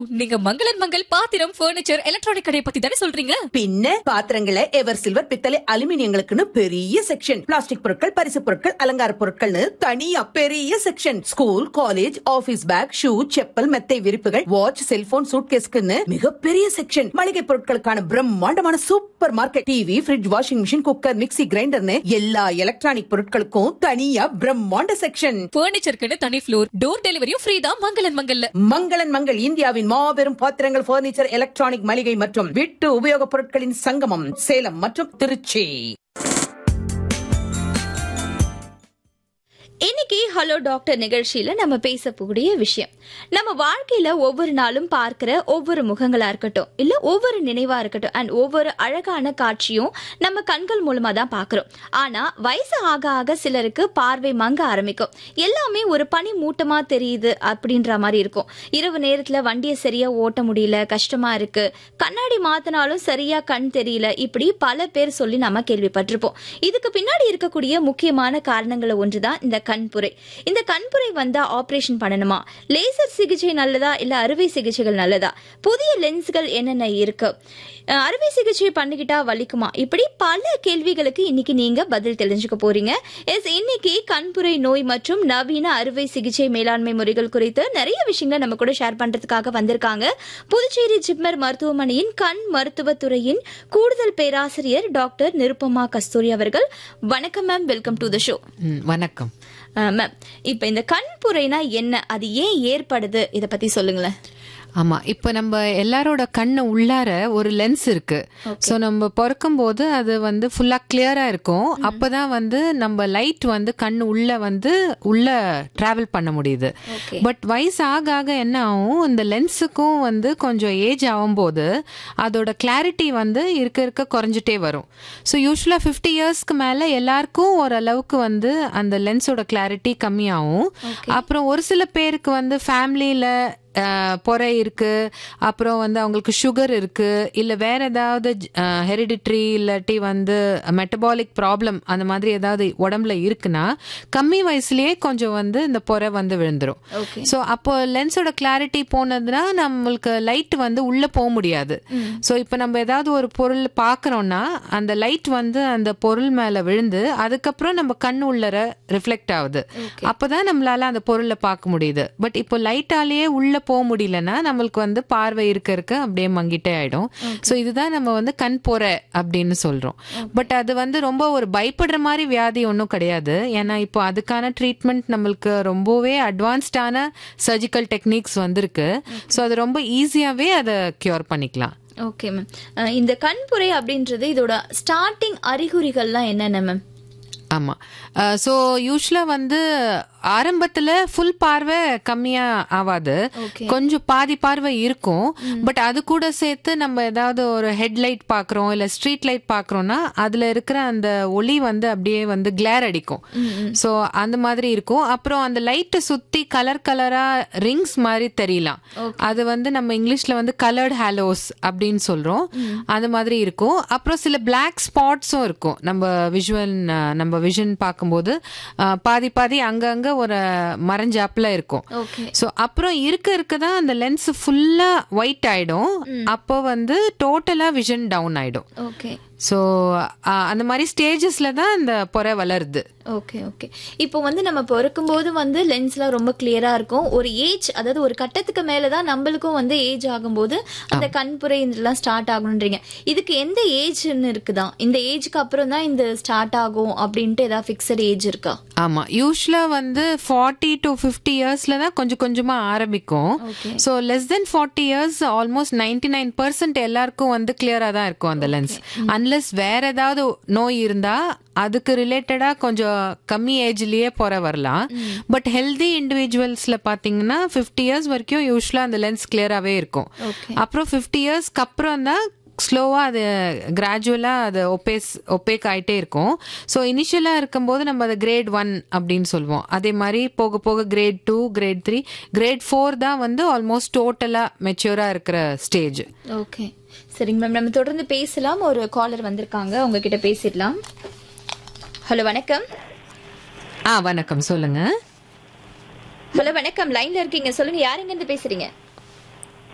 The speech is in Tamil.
நீங்க மங்களன் மங்கள் பாத்திரம் பர்னிச்சர் எலக்ட்ரானிக் கடையை பத்தி தானே சொல்றீங்க பின்ன பாத்திரங்களை எவர் சில்வர் பித்தளை அலுமினியங்களுக்குன்னு பெரிய செக்ஷன் பிளாஸ்டிக் பொருட்கள் பரிசு பொருட்கள் அலங்கார பொருட்கள்னு தனியா பெரிய section school college office bag shoe chappal மெத்தை விரிப்புகள் வாட்ச் செல்போன் சூட்கேஸ்க்குன்னு மிகப்பெரிய செக்ஷன் மளிகை பொருட்களுக்கான பிரம்மாண்டமான supermarket TV fridge washing machine cooker mixie கிரைண்டர்னு எல்லா எலக்ட்ரானிக் பொருட்களுக்கும் தனியா பிரம்மாண்ட செக்ஷன் பர்னிச்சருக்குன்னு தனி ஃப்ளோர் டோர் டெலிவரியும் ஃப்ரீ தான் மங்களன் மங்கல்ல மங்களன் மங்கள் இந்தியாவின் மாபெரும் பாத்திரங்கள் பர்னிச்சர் எலக்ட்ரானிக் மளிகை மற்றும் வீட்டு உபயோகப் பொருட்களின் சங்கமம் சேலம் மற்றும் திருச்சி இன்னைக்கு ஹலோ டாக்டர் நிகழ்ச்சியில நம்ம பேசக்கூடிய விஷயம் நம்ம வாழ்க்கையில ஒவ்வொரு நாளும் பார்க்கிற ஒவ்வொரு முகங்களா இருக்கட்டும் இல்ல ஒவ்வொரு நினைவா இருக்கட்டும் அண்ட் ஒவ்வொரு அழகான காட்சியும் நம்ம கண்கள் மூலமா தான் பாக்குறோம் ஆனா வயசு ஆக ஆக சிலருக்கு பார்வை மங்க ஆரம்பிக்கும் எல்லாமே ஒரு பனி மூட்டமா தெரியுது அப்படின்ற மாதிரி இருக்கும் இரவு நேரத்துல வண்டியை சரியா ஓட்ட முடியல கஷ்டமா இருக்கு கண்ணாடி மாத்தினாலும் சரியா கண் தெரியல இப்படி பல பேர் சொல்லி நம்ம கேள்விப்பட்டிருப்போம் இதுக்கு பின்னாடி இருக்கக்கூடிய முக்கியமான காரணங்களை ஒன்றுதான் இந்த கண்புரை இந்த கண்புரை வந்தா ஆபரேஷன் பண்ணணுமா லேசர் சிகிச்சை நல்லதா இல்ல அறுவை சிகிச்சைகள் நல்லதா புதிய லென்ஸ்கள் என்னென்ன இருக்கு அஹ் அறுவை சிகிச்சை பண்ணிக்கிட்டா வலிக்குமா இப்படி பல கேள்விகளுக்கு இன்னைக்கு நீங்க பதில் தெரிஞ்சுக்க போறீங்க எஸ் இன்னைக்கு கண்புரை நோய் மற்றும் நவீன அறுவை சிகிச்சை மேலாண்மை முறைகள் குறித்து நிறைய விஷயங்களை நம்ம கூட ஷேர் பண்றதுக்காக வந்திருக்காங்க புதுச்சேரி ஜிப்மர் மருத்துவமனையின் கண் மருத்துவத்துறையின் கூடுதல் பேராசிரியர் டாக்டர் நிருப்பமா கஸ்தூரி அவர்கள் வணக்கம் ma'am welcome to the show hmm, வணக்கம் மேம் இப்ப இந்த கண்புரைனா என்ன அது ஏன் ஏற்படுது இத பத்தி சொல்லுங்களேன் ஆமா இப்ப நம்ம எல்லாரோட கண்ணு உள்ளார ஒரு லென்ஸ் இருக்கு சோ நம்ம பிறக்கும் போது அது வந்து ஃபுல்லா கிளியரா இருக்கும் அப்பதான் வந்து நம்ம லைட் வந்து கண்ணு உள்ள வந்து உள்ள டிராவல் பண்ண முடியுது Okay. பட் வயசு ஆக ஆக என்ன ஆகும் இந்த லென்ஸுக்கும் வந்து கொஞ்சம் ஏஜ் ஆகும்போது அதோட கிளாரிட்டி வந்து இருக்க இருக்க குறைஞ்சிட்டே வரும் ஸோ யூஸ்வலாக ஃபிஃப்டி இயர்ஸ்க்கு மேலே எல்லாருக்கும் ஓரளவுக்கு வந்து அந்த லென்ஸோட கிளாரிட்டி கம்மியாகும் அப்புறம் ஒரு சில பேருக்கு வந்து ஃபேமிலியில் பொறை இருக்கு அப்புறம் வந்து அவங்களுக்கு சுகர் இருக்கு இல்ல வேற ஏதாவது ஹெரிடிட்ரி இல்லாட்டி வந்து மெட்டபாலிக் ப்ராப்ளம் அந்த மாதிரி ஏதாவது உடம்புல இருக்குன்னா கம்மி வயசுலயே கொஞ்சம் வந்து இந்த பொறை வந்து விழுந்துரும் Okay. ஸோ அப்போ லென்ஸோட கிளாரிட்டி போனதுன்னா நம்மளுக்கு லைட் வந்து உள்ள போக முடியாது ஸோ இப்போ நம்ம ஏதாவது ஒரு பொருள் பார்க்கறோம்னா அந்த லைட் வந்து அந்த பொருள் மேல விழுந்து அதுக்கப்புறம் நம்ம கண்ணு உள்ளர ரிஃப்ளெக்ட் ஆகுது அப்பதான் நம்மளால அந்த பொருளை பார்க்க முடியுது பட் இப்போ லைட்டாலேயே உள்ள போக முடியலன்னா நம்மளுக்கு வந்து பார்வை இருக்க இருக்க அப்படியே மங்கிட்டே ஆயிடும் ஸோ இதுதான் நம்ம வந்து கண் பொறை அப்படின்னு சொல்றோம் பட் அது வந்து ரொம்ப ஒரு பயப்படுற மாதிரி வியாதி ஒன்றும் கிடையாது ஏன்னா இப்போ அதுக்கான ட்ரீட்மெண்ட் நம்மளுக்கு ரொம்பவே அட்வான்ஸ்டான சர்ஜிக்கல் டெக்னிக்ஸ் வந்திருக்கு ஸோ அது ரொம்ப ஈஸியாகவே அதை க்யூர் பண்ணிக்கலாம் ஓகே மேம் இந்த கண்புரை அப்படின்றது இதோட ஸ்டார்டிங் அறிகுறிகள்லாம் என்னென்ன மேம் ஆமா ஸோ யூஸ்வலாக வந்து ஆரம்பத்துல ஃபுல் பார்வை கம்மியா ஆகாது Okay. கொஞ்சம் பாதி பார்வை இருக்கும் பட் அது கூட சேர்த்து நம்ம ஏதாவது ஒரு ஹெட்லைட் பார்க்குறோம் இல்ல ஸ்ட்ரீட் லைட் பார்க்குறோம்னா அதுல இருக்கிற அந்த ஒளி வந்து அப்படியே வந்து கிளேர் அடிக்கும் ஸோ அந்த மாதிரி இருக்கும் அப்புறம் அந்த லைட்டை சுத்தி கலர் கலரா ரிங்ஸ் மாதிரி தெரியலாம் அது வந்து நம்ம இங்கிலீஷ்ல வந்து கலர்ட் ஹாலோஸ் அப்படின்னு சொல்றோம் அந்த மாதிரி இருக்கும் அப்புறம் சில பிளாக் ஸ்பாட்ஸும் இருக்கும் நம்ம விஷுவல் நம்ம விஷன் பார்க்கும்போது அஹ், பாதி பாதி அங்கங்க ஒரு மறைஞ்சாப்புல இருக்கும் ஓகே ஸோ அப்புறம் இருக்க இருக்க தான் அந்த லென்ஸ் ஃபுல்லா ஒயிட் ஆயிடும் அப்போ வந்து டோட்டலா விஷன் டவுன் ஆயிடும் ஓகே ஸோ அந்த மாதிரி ஸ்டேஜஸ்ல தான் இந்த பொறை வளருது ஓகே ஓகே இப்போ வந்து நம்ம பிறக்கும்போது வந்து லென்ஸ்லாம் ரொம்ப கிளியரா இருக்கும் ஒரு ஏஜ் அதாவது ஒரு கட்டத்துக்கு மேல தான் நம்மளுக்கும் வந்து ஏஜ் ஆகும்போது அந்த கண்புரை இதெல்லாம் ஸ்டார்ட் ஆகணுன்றீங்க இதுக்கு எந்த ஏஜ்னு இருக்குதா இந்த ஏஜ்க்கு அப்புறம் தான் இந்த ஸ்டார்ட் ஆகும் அப்படின்ட்டு ஏதாவது ஃபிக்ஸட் ஏஜ் இருக்கா ஆமா யூஸ்வலா வந்து ஃபார்ட்டி டு ஃபிஃப்டி இயர்ஸ்ல தான் கொஞ்சம் கொஞ்சமா ஆரம்பிக்கும் Okay. So less then forty years almost ninety nine percent எல்லாருக்கும் வந்து கிளியரா தான் இருக்கும் அந்த லென்ஸ் அன்லெஸ் வேற ஏதாவது நோய் இருந்தா அதுக்கு ரிலேட்டடா கொஞ்சம் கம்மி ஏஜ்லயே போற வரலாம் பட் ஹெல்தி இண்டிவிஜுவல்ஸ்ல பாத்தீங்கன்னா ஃபிஃப்டி இயர்ஸ் வரைக்கும் யூஸ்வலா அந்த லென்ஸ் கிளியராகவே இருக்கும் Okay. அப்புறம் ஃபிஃப்டி இயர்ஸ்க்கு அப்புறம் தான் ஸ்லோவாக அது கிராஜுவலாக அது ஒப்பேஸ் ஒப்பேக் ஆயிட்டே இருக்கும் ஸோ இனிஷியலாக இருக்கும்போது நம்ம அதை கிரேட் ஒன் அப்படின்னு சொல்லுவோம் அதே மாதிரி போக போக grade two grade three grade four தான் வந்து ஆல்மோஸ்ட் டோட்டலாக மெச்சூராக இருக்கிற ஸ்டேஜ் ஓகே சரிங்க மேம் நம்ம தொடர்ந்து பேசலாம் ஒரு காலர் வந்திருக்காங்க உங்ககிட்ட பேசிடலாம் ஹலோ வணக்கம் ஆ வணக்கம் சொல்லுங்க ஹலோ வணக்கம் லைன்ல இருக்கீங்க சொல்லுங்க யாருங்க இருந்து பேசுறீங்க